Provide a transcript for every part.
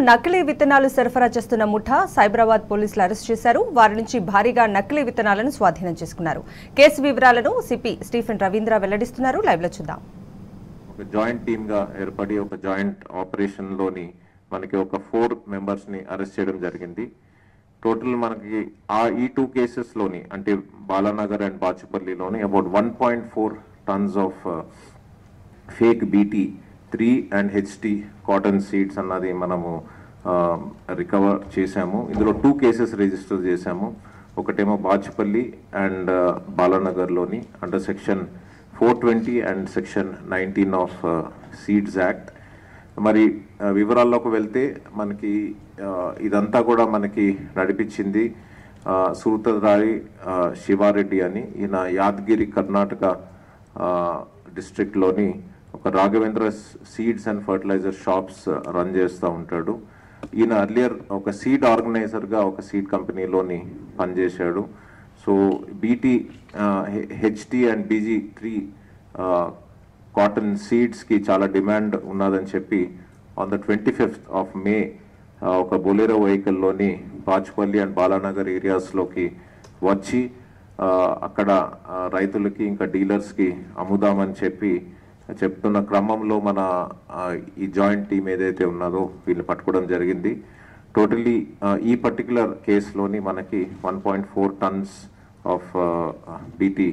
నకిలీ విత్తనాలు సరఫరా చేస్తున్న ముఠా సైబరాబాద్ పోలీసులు అరెస్ట్ చేశారు వారి నుంచి భారీగా నకిలీ విత్తనాలను స్వాధీనం చేసుకున్నారు కేసు వివరాలను సిపి స్టీఫెన్ రవీంద్ర వెల్లడిస్తున్నారు లైవ్ లో చూద్దాం ఒక జాయింట్ టీమ్ గా ఏర్పడి ఒక జాయింట్ ఆపరేషన్ లోని మనకి ఒక ఫోర్ మెంబర్స్ ని అరెస్ట్ చేయడం జరిగింది టోటల్ మనకి ఆ ఈ టూ కేసెస్ లోని అంటే బాలానగర్ అండ్ బాచుపల్లిలోని about one point four tons of fake BT three and HT cotton seeds అన్నది మనము రికవర్ చేశాము ఇందులో టూ కేసెస్ రిజిస్టర్ చేశాము ఒకటేమో బాచుపల్లి అండ్ బాలానగర్లోని under section four twenty and section nineteen of seeds act మరి ఆ, వివరాల్లోకి వెళ్తే మనకి ఆ, ఇదంతా కూడా మనకి నడిపించింది ఆ, సూరతరాయి ఆ, శివారెడ్డి అని ఈయన యాదగిరి కర్ణాటక డిస్ట్రిక్ట్లోని ఒక Raghavendra seeds and fertilizer shops run చేస్తూ ఉంటాడు ఈయన అర్లియర్ ఒక సీడ్ ఆర్గనైజర్గా ఒక సీడ్ కంపెనీలోని పనిచేశాడు so BT HT and BG three cotton సీడ్స్కి చాలా డిమాండ్ ఉన్నదని చెప్పి on the twenty fifth of May ఒక బొలేరో వెహికల్లోని బాచుపల్లి అండ్ బాలానగర్ ఏరియాస్లోకి వచ్చి ఆ, అక్కడ ఆ, రైతులకి ఇంకా డీలర్స్కి అమ్ముదామని చెప్పి చెప్తున్న క్రమంలో మన ఆ, ఈ జాయింట్ టీం ఏదైతే ఉన్నదో వీళ్ళు పట్టుకోవడం జరిగింది టోటలీ ఈ పర్టికులర్ కేసులోని మనకి one point four tons of BT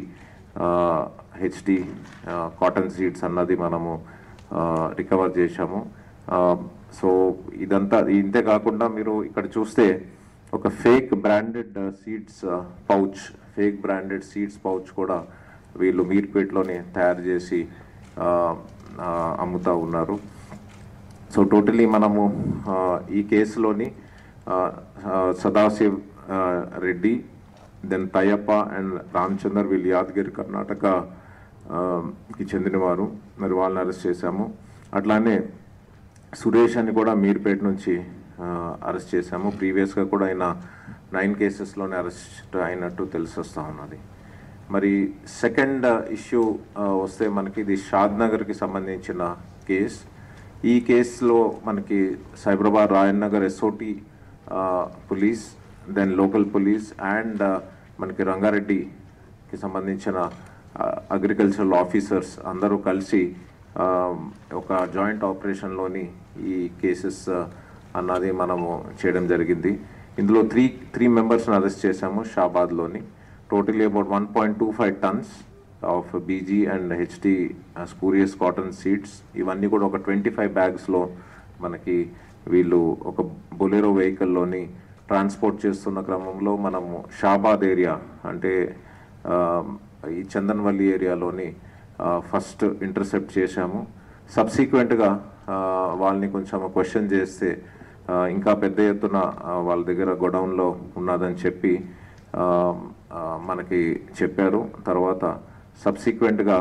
HD cotton seeds అన్నది మనము రికవర్ చేశాము సో ఇదంతా ఇంతే కాకుండా మీరు ఇక్కడ చూస్తే ఒక fake branded seeds pouch fake branded seeds pouch కూడా వీళ్ళు మీర్పేటలోనే తయారు చేసి ఆ, ఆ, అమ్ముతా ఉన్నారు సో టోటలీ మనము ఆ, ఈ కేసులోని ఆ, ఆ, సదాశివ్ ఆ, రెడ్డి దెన్ తయ్యప్ప అండ్ రామచందర్ వీళ్ళు యాదగిరి కర్ణాటక ఆ, కి చెందినవారు మరి వాళ్ళని అరెస్ట్ చేశాము అట్లానే సురేష్ అని కూడా మీర్పేట నుంచి అరెస్ట్ చేశాము ప్రీవియస్గా కూడా ఆయన నైన్ కేసెస్లోనే అరెస్ట్ అయినట్టు తెలిసి వస్తూ ఉన్నది మరి సెకండ్ ఇష్యూ వస్తే మనకి ఇది షాద్ నగర్కి సంబంధించిన కేస్ ఈ కేసులో మనకి సైబరాబాద్ రాయన్ నగర్ SOT police then local police and మనకి రంగారెడ్డికి సంబంధించిన అగ్రికల్చరల్ ఆఫీసర్స్ అందరూ కలిసి ఆ, ఒక జాయింట్ ఆపరేషన్లోని ఈ కేసెస్ అన్నది మనము చేయడం జరిగింది ఇందులో త్రీ త్రీ మెంబర్స్ని అరెస్ట్ చేశాము షాబాద్లోని totally about one point two five tons of BG and HD spurious cotton seeds ఇవన్నీ కూడా ఒక ట్వంటీ ఫైవ్ బ్యాగ్స్లో మనకి వీళ్ళు ఒక బొలెరో వెహికల్లోని ట్రాన్స్పోర్ట్ చేస్తున్న క్రమంలో మనము షాబాద్ ఏరియా అంటే ఆ, ఈ చందన్వల్లి ఏరియాలోని ఫస్ట్ ఇంటర్సెప్ట్ చేశాము సబ్సీక్వెంట్గా వాళ్ళని కొంచెం క్వశ్చన్ చేస్తే ఆ, ఇంకా పెద్ద ఎత్తున ఆ, వాళ్ళ దగ్గర గొడౌన్లో ఉన్నదని చెప్పి ఆ, ఆ, మనకి చెప్పారు తర్వాత సబ్సీక్వెంట్గా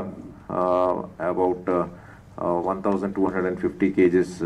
about one thousand two hundred and fifty kgs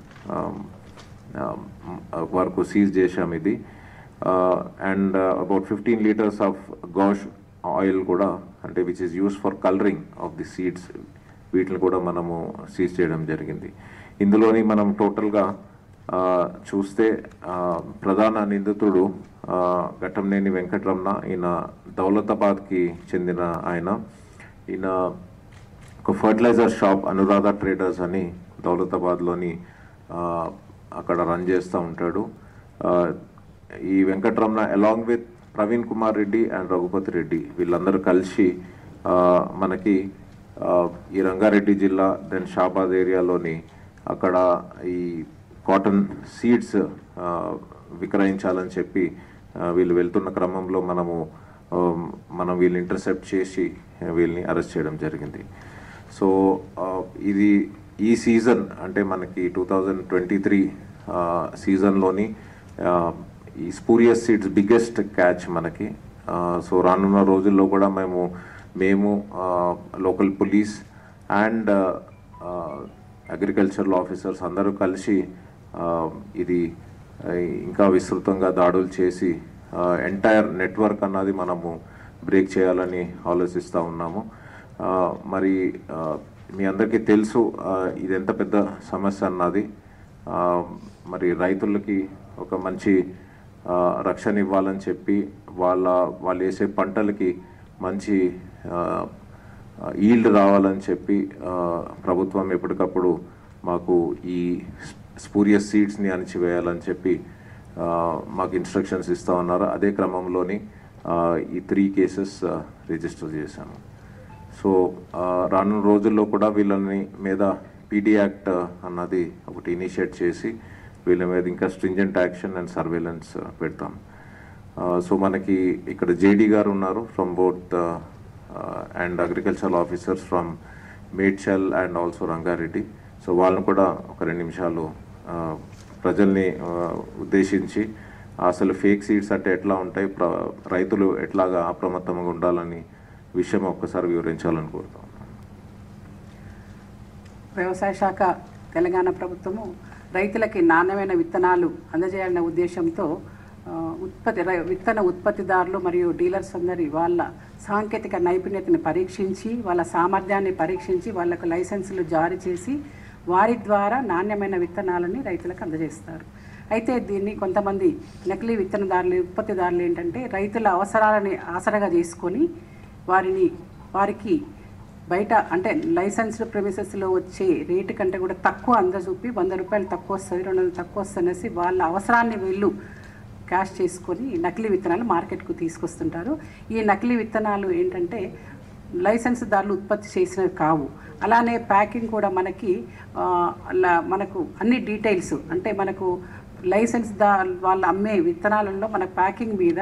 వరకు సీజ్ చేశాం ఇది and about fifteen litres of gosh oil కూడా అంటే which is use for colouring of the seeds వీటిని కూడా మనము సీజ్ చేయడం జరిగింది ఇందులోని మనం టోటల్గా ఆ, చూస్తే ఆ, ప్రధాన నిందితుడు ఆ, ఘట్టంనేని వెంకటరమణ ఈయన దౌలతాబాద్కి చెందిన ఆయన ఈయన ఒక ఫర్టిలైజర్ షాప్ అనురాధ ట్రేడర్స్ అని దౌలతాబాద్లోని ఆ, అక్కడ రన్ చేస్తూ ఉంటాడు ఆ, ఈ Venkataramana along with Praveen Kumar Reddy and Raghupati Reddy వీళ్ళందరూ కలిసి ఆ, మనకి ఆ, ఈ రంగారెడ్డి జిల్లా దెన్ షాబాద్ ఏరియాలోని అక్కడ ఈ కాటన్ సీడ్స్ విక్రయించాలని చెప్పి ఆ, వీళ్ళు వెళ్తున్న క్రమంలో మనము ఆ, మనం వీళ్ళని ఇంటర్సెప్ట్ చేసి వీళ్ళని అరెస్ట్ చేయడం జరిగింది సో ఆ, ఇది ఈ సీజన్ అంటే మనకి టూ థౌజండ్ ట్వంటీ త్రీ సీజన్లోని ఈ స్పూరియస్ సీడ్స్ బిగ్గెస్ట్ క్యాచ్ మనకి ఆ, సో రానున్న రోజుల్లో కూడా మేము మేము local police and agricultural officers అందరూ కలిసి ఆ, ఇది ఆ, ఇంకా విస్తృతంగా దాడులు చేసి ఎంటైర్ నెట్వర్క్ అన్నది మనము బ్రేక్ చేయాలని ఆలోచిస్తూ ఉన్నాము ఆ, మరి ఆ, మీ అందరికీ తెలుసు ఆ, ఇది ఎంత పెద్ద సమస్య అన్నది ఆ, మరి రైతులకి ఒక మంచి ఆ, రక్షణ ఇవ్వాలని చెప్పి వాళ్ళ వాళ్ళు వేసే పంటలకి మంచి ఈల్డ్ రావాలని చెప్పి ఆ, ప్రభుత్వం ఎప్పటికప్పుడు మాకు ఈ స్పూరియస్ సీడ్స్ని అణిచివేయాలని చెప్పి ఆ, మాకు ఇన్స్ట్రక్షన్స్ ఇస్తూ ఉన్నారు అదే క్రమంలోని ఆ, ఈ త్రీ కేసెస్ రిజిస్టర్ చేశాము సో ఆ, రానున్న రోజుల్లో కూడా వీళ్ళని మీద పీడీ యాక్ట్ అన్నది ఒకటి ఇనిషియేట్ చేసి వీళ్ళ మీద ఇంకా స్ట్రింజెంట్ యాక్షన్ అండ్ సర్వేలెన్స్ పెడతాం సో మనకి ఇక్కడ జేడీ గారు ఉన్నారు from both and agricultural officers from Medchal and also Rangareddy so వాళ్ళని కూడా ఒక రెండు నిమిషాలు ఆ, ప్రజల్ని ఆ, ఉద్దేశించి అసలు ఫేక్ సీడ్స్ అంటే ఎట్లా ఉంటాయి ప్ర రైతులు ఎట్లాగా అప్రమత్తంగా ఉండాలని విషయం ఒక్కసారి వివరించాలని కోరుతాం వ్యవసాయ శాఖ తెలంగాణ ప్రభుత్వము రైతులకి నాణ్యమైన విత్తనాలు అందజేయాలనే ఉద్దేశంతో ఆ, ఉత్పత్తి రై- విత్తన ఉత్పత్తిదారులు మరియు డీలర్స్ అందరి వాళ్ళ సాంకేతిక నైపుణ్యతని పరీక్షించి వాళ్ళ సామర్థ్యాన్ని పరీక్షించి వాళ్ళకు లైసెన్సులు జారీ చేసి వారి ద్వారా నాణ్యమైన విత్తనాలని రైతులకు అందజేస్తారు అయితే దీన్ని కొంతమంది నకిలీ విత్తనదారులు ఉత్పత్తిదారులు ఏంటంటే రైతుల అవసరాలని ఆసరగా చేసుకొని వారిని వారికి బయట అంటే లైసెన్స్డ్ ప్రెమిసెస్లో వచ్చే రేటు కంటే కూడా తక్కువ అందజూపి వంద రూపాయలు తక్కువ వస్తుంది రెండు వందలు తక్కువ వస్తుంది అనేసి వాళ్ళ అవసరాన్ని వీళ్ళు క్యాష్ చేసుకొని నకిలీ విత్తనాలు మార్కెట్కు తీసుకొస్తుంటారు ఈ నకిలీ విత్తనాలు ఏంటంటే లైసెన్స్ దారులు ఉత్పత్తి చేసినవి కావు అలానే ప్యాకింగ్ కూడా మనకి ఆ, అలా మనకు అన్ని డీటెయిల్స్ అంటే మనకు లైసెన్స్ దా వాళ్ళు అమ్మే విత్తనాలలో మన ప్యాకింగ్ మీద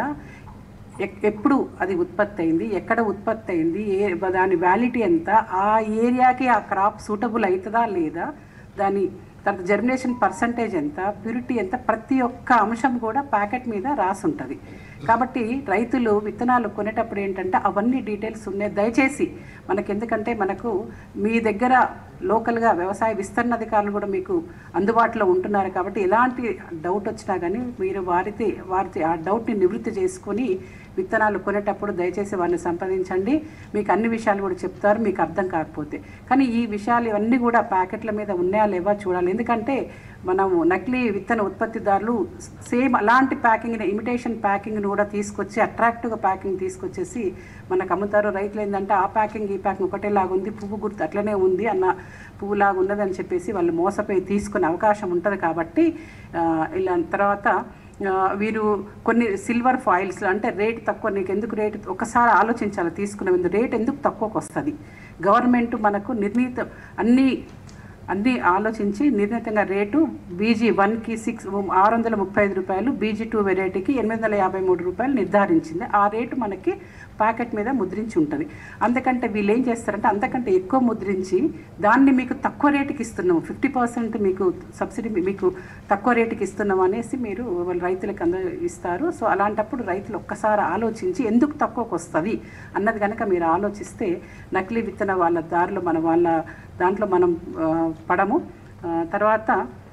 ఎక్- ఎప్పుడు అది ఉత్పత్తి అయింది ఎక్కడ ఉత్పత్తి అయింది ఏ దాని వ్యాలిటీ ఎంత ఆ ఏరియాకి ఆ క్రాప్ సూటబుల్ అవుతుందా లేదా దాని తర్వాత జర్మినేషన్ పర్సంటేజ్ ఎంత ప్యూరిటీ ఎంత ప్రతి ఒక్క అంశం కూడా ప్యాకెట్ మీద రాసి ఉంటుంది కాబట్టి రైతులు విత్తనాలు కొనేటప్పుడు ఏంటంటే అవన్నీ డీటెయిల్స్ ఉన్నాయి దయచేసి మనకి ఎందుకంటే మనకు మీ దగ్గర లోకల్గా వ్యవసాయ విస్తరణ అధికారులు కూడా మీకు అందుబాటులో ఉంటున్నారు కాబట్టి ఎలాంటి డౌట్ వచ్చినా కానీ మీరు వారితో వారితో ఆ డౌట్ని నివృత్తి చేసుకొని విత్తనాలు కొనేటప్పుడు దయచేసి వారిని సంప్రదించండి మీకు అన్ని విషయాలు కూడా చెప్తారు మీకు అర్థం కాకపోతే కానీ ఈ విషయాలు ఇవన్నీ కూడా ప్యాకెట్ల మీద ఉన్నాయా లేవా చూడాలి ఎందుకంటే మనము నకిలీ విత్తన ఉత్పత్తిదారులు సేమ్ అలాంటి ప్యాకింగ్ని ఇమిటేషన్ ప్యాకింగ్ని కూడా తీసుకొచ్చి అట్రాక్టివ్గా ప్యాకింగ్ తీసుకొచ్చేసి మనకు అమ్ముతారు రైతులు ఏంటంటే ఆ ప్యాకింగ్ ఈ ప్యాకింగ్ ఒకటేలాగా ఉంది పువ్వు గుర్తు అట్లనే ఉంది అన్న పువ్వులాగా ఉన్నదని చెప్పేసి వాళ్ళు మోసపోయి తీసుకునే అవకాశం ఉంటుంది కాబట్టి ఆ, ఇలా తర్వాత ఆ, వీరు కొన్ని సిల్వర్ ఫాయిల్స్ అంటే రేట్ తక్కువ నీకు ఎందుకు రేట్ ఒకసారి ఆలోచించాలి తీసుకునే ముందు రేట్ ఎందుకు తక్కువకు వస్తుంది గవర్నమెంట్ మనకు నిర్ణీత అన్ని అన్నీ ఆలోచించి నిర్ణీతంగా రేటు బీజీ వన్కి సిక్స్ ఆరు వందల ముప్పై ఐదు రూపాయలు బీజీ టూ వెరైటీకి ఎనిమిది వందల యాభై మూడు రూపాయలు నిర్ధారించింది ఆ రేటు మనకి ప్యాకెట్ మీద ముద్రించి ఉంటుంది అందుకంటే వీళ్ళు ఏం చేస్తారంటే అంతకంటే ఎక్కువ ముద్రించి దాన్ని మీకు తక్కువ రేటుకి ఇస్తున్నాము ఫిఫ్టీ పర్సెంట్ మీకు సబ్సిడీ మీకు తక్కువ రేటుకి ఇస్తున్నాం అనేసి మీరు వాళ్ళు రైతులకు అంద ఇస్తారు సో అలాంటప్పుడు రైతులు ఒక్కసారి ఆలోచించి ఎందుకు తక్కువకు వస్తుంది అన్నది కనుక మీరు ఆలోచిస్తే నకిలీ విత్తన వాళ్ళ దారిలో మన వాళ్ళ దాంట్లో మనం ఆ, పడము ఆ, తర్వాత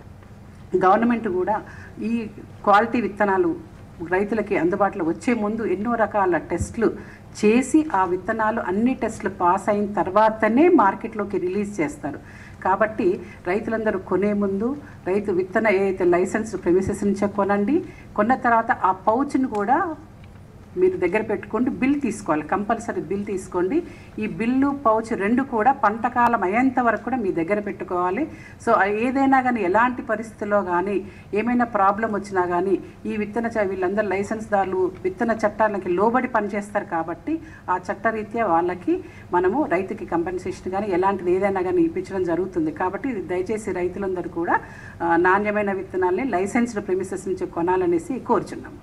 గవర్నమెంట్ కూడా ఈ క్వాలిటీ విత్తనాలు రైతులకి అందుబాటులో వచ్చే ముందు ఎన్నో రకాల టెస్టులు చేసి ఆ విత్తనాలు అన్ని టెస్టులు పాస్ అయిన తర్వాతనే మార్కెట్లోకి రిలీజ్ చేస్తారు కాబట్టి రైతులందరూ కొనే ముందు రైతు విత్తన ఏదైతే లైసెన్స్ ప్రెమిసెస్ నుంచే కొనండి కొన్న తర్వాత ఆ పౌచ్ని కూడా మీరు దగ్గర పెట్టుకోండి బిల్ తీసుకోవాలి కంపల్సరీ బిల్ తీసుకోండి ఈ బిల్లు పౌచ్ రెండు కూడా పంట కాలం అయ్యేంత వరకు కూడా మీ దగ్గర పెట్టుకోవాలి సో ఏదైనా కానీ ఎలాంటి పరిస్థితుల్లో కానీ ఏమైనా ప్రాబ్లం వచ్చినా కానీ ఈ విత్తన చ- వీళ్ళందరూ లైసెన్స్దారులు విత్తన చట్టాలకి లోబడి పనిచేస్తారు కాబట్టి ఆ చట్టరీత్యా వాళ్ళకి మనము రైతుకి కంపెన్సేషన్ కానీ ఎలాంటిది ఏదైనా కానీ ఇప్పించడం జరుగుతుంది కాబట్టి దయచేసి రైతులందరూ కూడా ఆ, నాణ్యమైన విత్తనాల్ని లైసెన్స్డ్ ప్రెమిసెస్ నుంచి కొనాలనేసి కోరుచున్నాము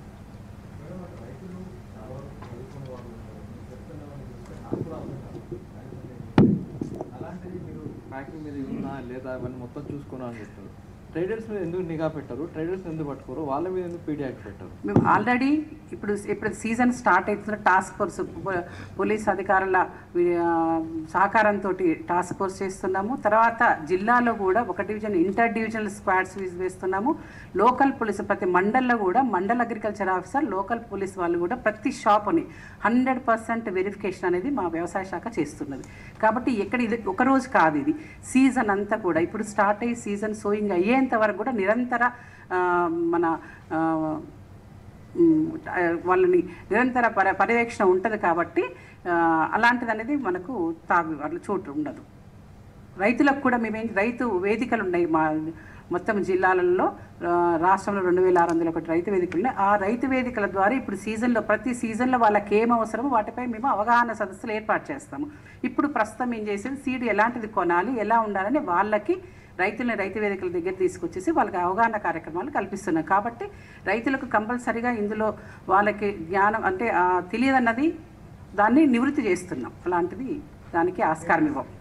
అలాంటిది మీరు ప్యాకింగ్ మీద ఉందా లేదా అవన్నీ మొత్తం చూసుకున్నా అని చెప్తారు ట్రేడర్స్ మీద ఎందుకు నిఘా పెట్టరు ట్రేడర్స్ ఎందుకు పట్టుకోరు వాళ్ళ మీద ఎందుకు పీడీ యాక్ట్ పెట్టరు మేము ఆల్రెడీ ఇప్పుడు ఇప్పుడు సీజన్ స్టార్ట్ అవుతున్న టాస్క్ ఫోర్స్ పో- పోలీస్ అధికారుల ఆ, సహకారంతో టాస్క్ ఫోర్స్ చేస్తున్నాము తర్వాత జిల్లాలో కూడా ఒక డివిజన్ ఇంటర్ డివిజనల్ స్క్వాడ్స్ వేస్తున్నాము లోకల్ పోలీస్ ప్రతి మండల్లో కూడా mandal agriculture officer local police వాళ్ళు కూడా ప్రతి షాపుని హండ్రెడ్ పర్సెంట్ వెరిఫికేషన్ అనేది మా వ్యవసాయ శాఖ చేస్తున్నది కాబట్టి ఎక్కడ ఇది ఒక రోజు కాదు ఇది సీజన్ అంతా కూడా ఇప్పుడు స్టార్ట్ అయ్యి సీజన్ సోయింగ్ అయ్యేంత అయ్యేంత వరకు కూడా నిరంతర ఆ, మన ఆ, ఉమ్, ఆ, వాళ్ళని నిరంతర పర్య పర్యవేక్షణ ఉంటుంది కాబట్టి ఆ, అలాంటిది అనేది మనకు తాగు అట్లా చోటు ఉండదు రైతులకు కూడా మేమేం రైతు వేదికలు ఉన్నాయి మా మొత్తం జిల్లాలలో ఆ, రాష్ట్రంలో రెండు వేల ఆరు వందల ఒకటి రైతు వేదికలు ఉన్నాయి ఆ రైతు వేదికల ద్వారా ఇప్పుడు సీజన్లో ప్రతి సీజన్లో వాళ్ళకి ఏం అవసరమో వాటిపై మేము అవగాహన సదస్సులు ఏర్పాటు చేస్తాము ఇప్పుడు ప్రస్తుతం ఏం చేసేది సీడ్ ఎలాంటిది కొనాలి ఎలా ఉండాలని వాళ్ళకి రైతులని రైతు వేదికల దగ్గర తీసుకొచ్చేసి వాళ్ళకి అవగాహన కార్యక్రమాలు కల్పిస్తున్నాం కాబట్టి రైతులకు కంపల్సరిగా ఇందులో వాళ్ళకి జ్ఞానం అంటే ఆ తెలియదన్నది దాన్ని నివృత్తి చేస్తున్నాం అలాంటిది దానికి ఆస్కారం ఇవ్వం